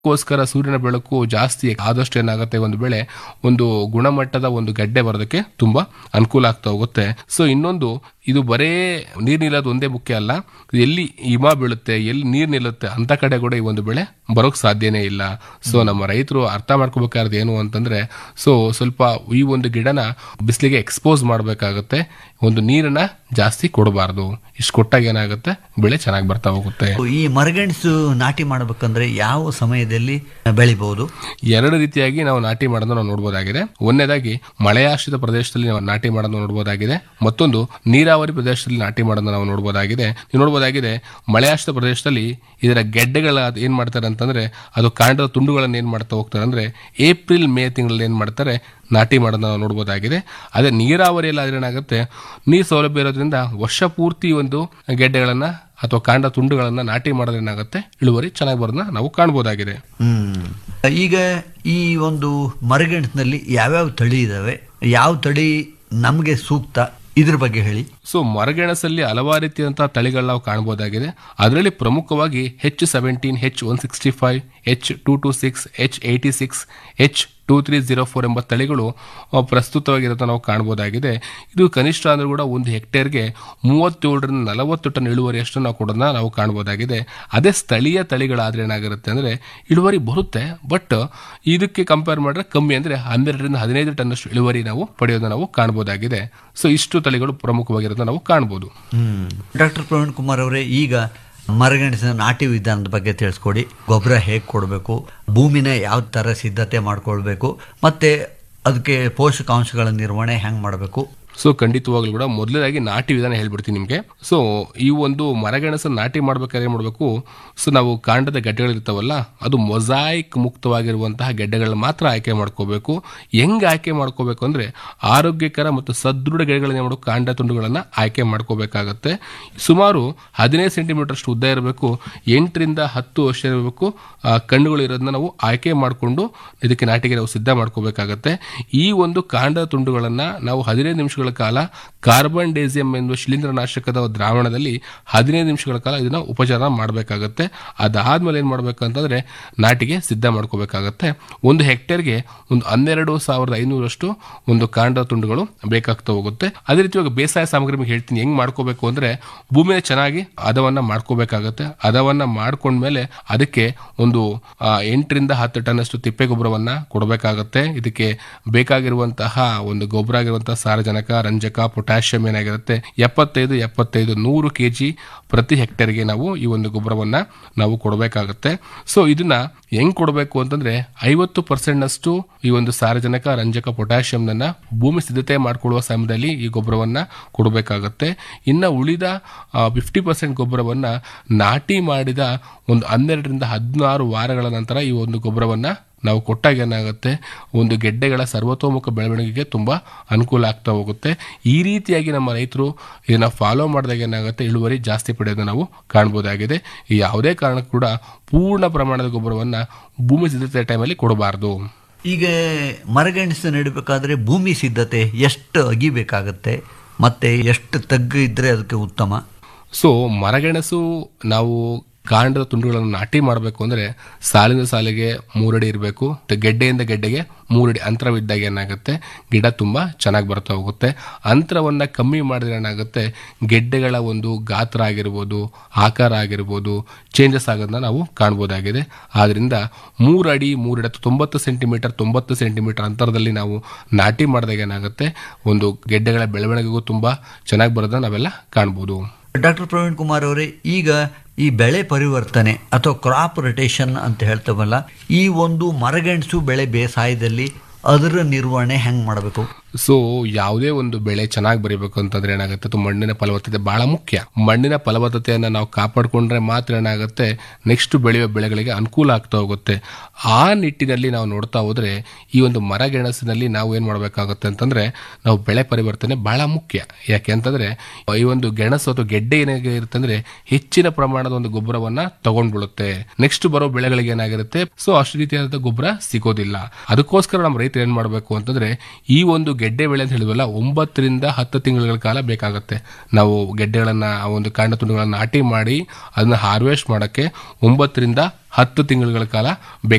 ಗೋಸ್ಕರ ಸೂರ್ಯನ ಬೆಳಕು ಜಾಸ್ತಿ ಆದಷ್ಟು ಏನಾಗುತ್ತೆ ಒಂದು ಬೆಳೆ ಒಂದು ಗುಣಮಟ್ಟದ ಒಂದು ಗಡ್ಡೆ ಬರೋದಕ್ಕೆ ತುಂಬಾ ಅನುಕೂಲ ಆಗ್ತಾ ಹೋಗುತ್ತೆ ಸೊ ಇನ್ನೊಂದು ಇದು ಬರೇ ನೀರ್ ನಿಲ್ಲೋದು ಒಂದೇ ಮುಖ್ಯ ಅಲ್ಲ ಎಲ್ಲಿ ಹಿಮ ಬೀಳುತ್ತೆ ಎಲ್ಲಿ ನೀರ್ ನಿಲ್ಲುತ್ತೆ ಅಂತ ಕಡೆ ಕೂಡ ಈ ಒಂದು ಬೆಳೆ ಬರೋಕ್ ಸಾಧ್ಯನೇ ಇಲ್ಲ ಸೊ ನಮ್ಮ ರೈತರು ಅರ್ಥ ಮಾಡ್ಕೋಬೇಕಾದ್ರೆ ಏನು ಅಂತಂದ್ರೆ ಸೊ ಸ್ವಲ್ಪ ಈ ಒಂದು ಗಿಡನ ಬಿಸಿಲಿಗೆ ಎಕ್ಸ್ಪೋಸ್ ಮಾಡಬೇಕಾಗುತ್ತೆ ಒಂದು ನೀರನ್ನ ಜಾಸ್ತಿ ಕೊಡಬಾರ್ದು ಇಷ್ಟು ಕೊಟ್ಟಾಗ ಏನಾಗುತ್ತೆ ಬೆಳೆ ಚೆನ್ನಾಗಿ ಬರ್ತಾ ಹೋಗುತ್ತೆ ಈ ಮರಗೆಣಸು ನಾಟಿ ಮಾಡಬೇಕಂದ್ರೆ ಯಾವ ಸಮಯದಲ್ಲಿ ಬೆಳಿಬಹುದು ಎರಡು ರೀತಿಯಾಗಿ ನಾವು ನಾಟಿ ಮಾಡೋದನ್ನ ನಾವು ನೋಡಬಹುದಾಗಿದೆ ಒಂದನೇದಾಗಿ ಮಳೆಯಾಶ್ರಿತ ಪ್ರದೇಶದಲ್ಲಿ ನಾವು ನಾಟಿ ಮಾಡೋದನ್ನ ನೋಡಬಹುದಾಗಿದೆ ಮತ್ತೊಂದು ನೀರಾವರಿ ಪ್ರದೇಶದಲ್ಲಿ ನಾಟಿ ಮಾಡೋದನ್ನ ನಾವು ನೋಡಬಹುದಾಗಿದೆ ನೀವು ನೋಡಬಹುದಾಗಿದೆ ಮಳೆಯಾಶ್ರಿತ ಪ್ರದೇಶದಲ್ಲಿ ಇದರ ಗೆಡ್ಡೆಗಳ ಏನ್ ಮಾಡ್ತಾರೆ ಅಂತಂದ್ರೆ ಅದು ಕಾಂಡದ ತುಂಡುಗಳನ್ನ ಏನ್ ಮಾಡ್ತಾ ಹೋಗ್ತಾರೆ ಅಂದ್ರೆ ಏಪ್ರಿಲ್ ಮೇ ತಿಂಗಳಲ್ಲಿ ಏನ್ ಮಾಡ್ತಾರೆ ನಾಟಿ ಮಾಡೋದನ್ನ ನಾವು ನೋಡಬಹುದಾಗಿದೆ ಅದೇ ನೀರಾವರಿಯಲ್ಲಿ ಆದ್ರೆ ಏನಾಗುತ್ತೆ ನೀರು ಸೌಲಭ್ಯ ಇರೋದ್ರಿಂದ ವರ್ಷ ಪೂರ್ತಿ ಒಂದು ಗೆಡ್ಡೆಗಳನ್ನ ಅಥವಾ ಕಾಂಡ ತುಂಡುಗಳನ್ನ ನಾಟಿ ಮಾಡೋದ್ರೆ ಏನಾಗುತ್ತೆ ಇಳುವರಿ ಚೆನ್ನಾಗಿ ಬರೋದನ್ನ ನಾವು ಕಾಣಬಹುದಾಗಿದೆ ಹ್ಮ್ ಈಗ ಈ ಒಂದು ಮರಗೆಣಸಿನಲ್ಲಿ ಯಾವ್ಯಾವ ತಳಿ ಇದಾವೆ ಯಾವ ತಳಿ ನಮಗೆ ಸೂಕ್ತ ಇದ್ರ ಬಗ್ಗೆ ಹೇಳಿ ಸೊ ಮರಗೆಣಸಲ್ಲಿ ಹಲವಾರು ರೀತಿಯಂತಹ ತಳಿಗಳು ನಾವು ಕಾಣಬಹುದಾಗಿದೆ ಅದರಲ್ಲಿ ಪ್ರಮುಖವಾಗಿ H seventeen H one sixty five H two two six H eighty six H two three zero four ಎಂಬ ತಳಿಗಳು ಆ, ಪ್ರಸ್ತುತವಾಗಿರೋದನ್ನ ನಾವು ಕಾಣಬಹುದಾಗಿದೆ ಇದು ಕನಿಷ್ಠ ಅಂದ್ರೂ ಕೂಡ ಒಂದು ಹೆಕ್ಟೇರ್ಗೆ ಮೂವತ್ತೇಳರಿಂದ ನಲವತ್ತು ಟನ್ ಇಳುವರಿಯಷ್ಟು ನಾವು ಕೊಡೋದನ್ನ ನಾವು ಕಾಣಬಹುದಾಗಿದೆ ಅದೇ ಸ್ಥಳೀಯ ತಳಿಗಳಾದ್ರೆ ಏನಾಗಿರುತ್ತೆ ಅಂದ್ರೆ ಇಳುವರಿ ಬರುತ್ತೆ ಬಟ್ ಇದಕ್ಕೆ ಕಂಪೇರ್ ಮಾಡಿದ್ರೆ ಕಮ್ಮಿ ಅಂದ್ರೆ ಹನ್ನೆರಡರಿಂದ ಹದಿನೈದು ಟನ್ ಅಷ್ಟು ಇಳುವರಿ ನಾವು ಪಡೆಯೋದನ್ನ ನಾವು ಕಾಣಬಹುದಾಗಿದೆ ಸೊ ಇಷ್ಟು ತಳಿಗಳು ಪ್ರಮುಖವಾಗಿರೋದನ್ನ ನಾವು ಕಾಣಬಹುದು ಹ್ಮ್ ಡಾಕ್ಟರ್ ಪ್ರವೀಣ್ ಕುಮಾರ್ ಅವರೇ ಈಗ ಮರಗೆಣಸಿನ ನಾಟಿ ವಿಧಾನದ ಬಗ್ಗೆ ತಿಳಿಸ್ಕೊಡಿ ಗೊಬ್ಬರ ಹೇಗೆ ಕೊಡಬೇಕು ಭೂಮಿನ ಯಾವ ಥರ ಸಿದ್ಧತೆ ಮಾಡ್ಕೊಳ್ಬೇಕು ಮತ್ತೆ ಅದಕ್ಕೆ ಪೋಷಕಾಂಶಗಳ ನಿರ್ವಹಣೆ ಹೆಂಗೆ ಮಾಡಬೇಕು ಸೊ ಖಂಡಿತವಾಗ್ಲೂ ಕೂಡ ಮೊದಲನೇದಾಗಿ ನಾಟಿ ವಿಧಾನ ಹೇಳ್ಬಿಡ್ತೀನಿ ನಿಮಗೆ ಸೊ ಈ ಒಂದು ಮರಗೆಣಸನ್ನು ನಾಟಿ ಮಾಡ್ಬೇಕಾದ್ರೆ ಏನ್ ಮಾಡಬೇಕು ಸೊ ನಾವು ಕಾಂಡದ ಗೆಡ್ಡೆಗಳಿರ್ತಾವಲ್ಲ ಅದು ಮೊಸಾಯಿಕ್ ಮುಕ್ತವಾಗಿರುವಂತಹ ಗೆಡ್ಡೆಗಳನ್ನ ಮಾತ್ರ ಆಯ್ಕೆ ಮಾಡ್ಕೋಬೇಕು ಹೆಂಗ್ ಆಯ್ಕೆ ಮಾಡ್ಕೋಬೇಕು ಅಂದ್ರೆ ಆರೋಗ್ಯಕರ ಮತ್ತು ಸದೃಢ ಗೆಡ್ಡೆಗಳನ್ನ ಮಾಡೋ ಕಾಂಡ ತುಂಡುಗಳನ್ನ ಆಯ್ಕೆ ಮಾಡ್ಕೋಬೇಕಾಗತ್ತೆ ಸುಮಾರು ಹದಿನೈದು ಸೆಂಟಿಮೀಟರ್ ಅಷ್ಟು ಉದ್ದ ಇರಬೇಕು ಎಂಟರಿಂದ ಹತ್ತು ವರ್ಷ ಇರಬೇಕು ಆ, ಕಣ್ಣುಗಳು ಇರೋದನ್ನ ನಾವು ಆಯ್ಕೆ ಮಾಡಿಕೊಂಡು ಇದಕ್ಕೆ ನಾಟಿಗೆ ನಾವು ಸಿದ್ಧ ಮಾಡ್ಕೋಬೇಕಾಗತ್ತೆ ಈ ಒಂದು ಕಾಂಡ ತುಂಡುಗಳನ್ನ ನಾವು ಹದಿನೈದು ನಿಮಿಷಗಳ ಕಾಲ ಕಾರ್ಬನ್ ಡೇಸಿಯಂ ಎನ್ನುವ ಶಿಲೀಂಧ್ರನಾಶಕದ ದ್ರಾವಣದಲ್ಲಿ ಹದಿನೈದು ನಿಮಿಷಗಳ ಕಾಲ ಇದನ್ನ ಉಪಚಾರ ಮಾಡಬೇಕಾಗತ್ತೆ ಅದಾದ್ಮೇಲೆ ಏನ್ ಮಾಡ್ಬೇಕಂತಂದ್ರೆ ನಾಟಿಗೆ ಸಿದ್ಧ ಮಾಡ್ಕೋಬೇಕಾಗತ್ತೆ ಒಂದು ಹೆಕ್ಟೇರ್ಗೆ ಒಂದು ಹನ್ನೆರಡು ಸಾವಿರದ ಐನೂರಷ್ಟು ಒಂದು ಕಾಂಡ ತುಂಡುಗಳು ಬೇಕಾಗ್ತಾ ಹೋಗುತ್ತೆ ಅದೇ ರೀತಿ ಇವಾಗ ಬೇಸಾಯ ಸಾಮಗ್ರಿ ನಿಮ್ಗೆ ಹೇಳ್ತೀನಿ ಹೆಂಗ್ ಮಾಡ್ಕೋಬೇಕು ಅಂದ್ರೆ ಭೂಮಿನ ಚೆನ್ನಾಗಿ ಹದವನ್ನ ಮಾಡ್ಕೋಬೇಕಾಗತ್ತೆ ಹದವನ್ನ ಮಾಡ್ಕೊಂಡ್ಮೇಲೆ ಅದಕ್ಕೆ ಒಂದು ಆ, ಎಂಟರಿಂದ ಹತ್ತು ಟನ್ ಅಷ್ಟು ತಿಪ್ಪೆ ಗೊಬ್ಬರವನ್ನ ಕೊಡಬೇಕಾಗತ್ತೆ ಇದಕ್ಕೆ ಬೇಕಾಗಿರುವಂತಹ ಒಂದು ಗೊಬ್ಬರ ಆಗಿರುವಂತಹ ಸಾರಜನಕ ರಂಜಕ ಪೊಟ್ಯಾಷಿಯಂ ಏನಾಗಿರುತ್ತೆ ಎಪ್ಪತ್ತೈದು ಎಪ್ಪತ್ತೈದು ನೂರು ಕೆಜಿ ಪ್ರತಿ ಹೆಕ್ಟೇರ್ಗೆ ನಾವು ಈ ಒಂದು ಗೊಬ್ಬರವನ್ನ ನಾವು ಕೊಡಬೇಕಾಗತ್ತೆ ಸೊ ಇದನ್ನ ಹೆಂಗ್ ಕೊಡಬೇಕು ಅಂತಂದ್ರೆ ಐವತ್ತು ಪರ್ಸೆಂಟ್ ಅಷ್ಟು ಈ ಒಂದು ಸಾರಜನಕ ರಂಜಕ ಪೊಟ್ಯಾಷಿಯಂನ ಭೂಮಿ ಸಿದ್ಧತೆ ಮಾಡಿಕೊಳ್ಳುವ ಸಮಯದಲ್ಲಿ ಈ ಗೊಬ್ಬರವನ್ನ ಕೊಡಬೇಕಾಗತ್ತೆ ಇನ್ನ ಉಳಿದ ಫಿಫ್ಟಿ ಪರ್ಸೆಂಟ್ ಗೊಬ್ಬರವನ್ನ ನಾಟಿ ಮಾಡಿದ ಒಂದು ಹನ್ನೆರಡರಿಂದ ಹದಿನಾರು ವಾರಗಳ ನಂತರ ಈ ಒಂದು ಗೊಬ್ಬರವನ್ನ ನಾವು ಕೊಟ್ಟಾಗ ಏನಾಗುತ್ತೆ ಒಂದು ಗೆಡ್ಡೆಗಳ ಸರ್ವತೋಮುಖ ಬೆಳವಣಿಗೆಗೆ ತುಂಬಾ ಅನುಕೂಲ ಆಗ್ತಾ ಹೋಗುತ್ತೆ ಈ ರೀತಿಯಾಗಿ ನಮ್ಮ ರೈತರು ಇದನ್ನ ಫಾಲೋ ಮಾಡಿದಾಗ ಏನಾಗುತ್ತೆ ಇಳುವರಿ ಜಾಸ್ತಿ ಪಡೆಯೋದನ್ನ ನಾವು ಕಾಣಬಹುದಾಗಿದೆ ಯಾವುದೇ ಕಾರಣಕ್ಕೂ ಕೂಡ ಪೂರ್ಣ ಪ್ರಮಾಣದ ಗೊಬ್ಬರವನ್ನ ಭೂಮಿ ಸಿದ್ಧತೆ ಟೈಮಲ್ಲಿ ಕೊಡಬಾರದು ಈಗ ಮರಗೆಣಸು ನೆಡಬೇಕಾದ್ರೆ ಭೂಮಿ ಸಿದ್ಧತೆ ಎಷ್ಟು ಅಗಿಬೇಕಾಗತ್ತೆ ಮತ್ತೆ ಎಷ್ಟು ತಗ್ಗು ಇದ್ರೆ ಅದಕ್ಕೆ ಉತ್ತಮ ಸೊ ಮರಗೆಣಸು ನಾವು ಕಾಂಡದ ತುಂಡುಗಳನ್ನು ನಾಟಿ ಮಾಡಬೇಕು ಅಂದ್ರೆ ಸಾಲಿನ ಸಾಲಿಗೆ ಮೂರಡಿ ಇರಬೇಕು ಗೆಡ್ಡೆಯಿಂದ ಗೆಡ್ಡೆಗೆ ಮೂರಡಿ ಅಂತರವಿದ್ದಾಗ ಏನಾಗುತ್ತೆ ಗಿಡ ತುಂಬಾ ಚೆನ್ನಾಗಿ ಬರ್ತಾ ಹೋಗುತ್ತೆ ಅಂತರವನ್ನ ಕಮ್ಮಿ ಮಾಡಿದ್ರೆ ಏನಾಗುತ್ತೆ ಗೆಡ್ಡೆಗಳ ಒಂದು ಗಾತ್ರ ಆಗಿರ್ಬೋದು ಆಕಾರ ಆಗಿರ್ಬೋದು ಚೇಂಜಸ್ ಆಗೋದನ್ನ ನಾವು ಕಾಣ್ಬೋದಾಗಿದೆ ಆದ್ರಿಂದ ಮೂರು ಅಡಿ ಮೂರಡಿ ಅಥವಾ ತೊಂಬತ್ತು ಸೆಂಟಿಮೀಟರ್ ತೊಂಬತ್ತು ಸೆಂಟಿಮೀಟರ್ ಅಂತರದಲ್ಲಿ ನಾವು ನಾಟಿ ಮಾಡಿದಾಗ ಏನಾಗುತ್ತೆ ಒಂದು ಗೆಡ್ಡೆಗಳ ಬೆಳವಣಿಗೆಗೂ ತುಂಬಾ ಚೆನ್ನಾಗಿ ಬರೋದನ್ನ ನಾವೆಲ್ಲ ಕಾಣ್ಬೋದು ಡಾಕ್ಟರ್ ಪ್ರವೀಣ್ ಕುಮಾರ್ ಅವರೇ ಈಗ ಈ ಬೆಳೆ ಪರಿವರ್ತನೆ ಅಥವಾ ಕ್ರಾಪ್ ರೊಟೇಷನ್ ಅಂತ ಹೇಳ್ತೇವಲ್ಲ ಈ ಒಂದು ಮರಗೆಣಸು ಬೆಳೆ ಬೇಸಾಯದಲ್ಲಿ ಅದರ ನಿರ್ವಹಣೆ ಹೆಂಗ್ ಮಾಡಬೇಕು ಸೊ ಯಾವುದೇ ಒಂದು ಬೆಳೆ ಚೆನ್ನಾಗಿ ಬರೀಬೇಕು ಅಂತಂದ್ರೆ ಏನಾಗುತ್ತೆ ಅದು ಮಣ್ಣಿನ ಫಲವತ್ತತೆ ಬಹಳ ಮುಖ್ಯ ಮಣ್ಣಿನ ಫಲವತ್ತತೆಯನ್ನ ನಾವು ಕಾಪಾಡಿಕೊಂಡ್ರೆ ಮಾತ್ರ ಏನಾಗುತ್ತೆ ನೆಕ್ಸ್ಟ್ ಬೆಳೆಯುವ ಬೆಳೆಗಳಿಗೆ ಅನುಕೂಲ ಆಗ್ತಾ ಹೋಗುತ್ತೆ ಆ ನಿಟ್ಟಿನಲ್ಲಿ ನಾವು ನೋಡ್ತಾ ಹೋದ್ರೆ ಈ ಒಂದು ಮರಗೆಣಸಿನಲ್ಲಿ ನಾವು ಏನ್ ಮಾಡ್ಬೇಕಾಗುತ್ತೆ ಅಂತಂದ್ರೆ ನಾವು ಬೆಳೆ ಪರಿವರ್ತನೆ ಬಹಳ ಮುಖ್ಯ ಯಾಕೆ ಅಂತಂದ್ರೆ ಈ ಒಂದು ಗೆಣಸು ಅಥವಾ ಗೆಡ್ಡೆ ಏನಾಗಿ ಇರುತ್ತೆ ಅಂದ್ರೆ ಹೆಚ್ಚಿನ ಪ್ರಮಾಣದ ಒಂದು ಗೊಬ್ಬರವನ್ನ ತಗೊಂಡ್ಬಿಡುತ್ತೆ ನೆಕ್ಸ್ಟ್ ಬರೋ ಬೆಳೆಗಳಿಗೆ ಏನಾಗಿರುತ್ತೆ ಸೊ ಅಷ್ಟು ರೀತಿಯಾದ ಗೊಬ್ಬರ ಸಿಗೋದಿಲ್ಲ ಅದಕ್ಕೋಸ್ಕರ ನಮ್ಮ ರೈತರು ಏನ್ ಮಾಡಬೇಕು ಅಂತಂದ್ರೆ ಈ ಒಂದು ಗೆಡ್ಡೆ ಬೆಳೆ ಅಂತ ಹೇಳಿದ್ವಲ್ಲ ಒಂಬತ್ತರಿಂದ ಹತ್ತು ತಿಂಗಳ ಕಾಲ ಬೇಕಾಗುತ್ತೆ ನಾವು ಗೆಡ್ಡೆಗಳನ್ನ ಆ ಒಂದು ಕಾಂಡ ತುಂಡುಗಳನ್ನ ನಾಟಿ ಮಾಡಿ ಅದನ್ನ ಹಾರ್ವೆಸ್ಟ್ ಮಾಡಕ್ಕೆ ಒಂಬತ್ತರಿಂದ ಹತ್ತು ತಿಂಗಳ ಕಾಲ ಬೇಕು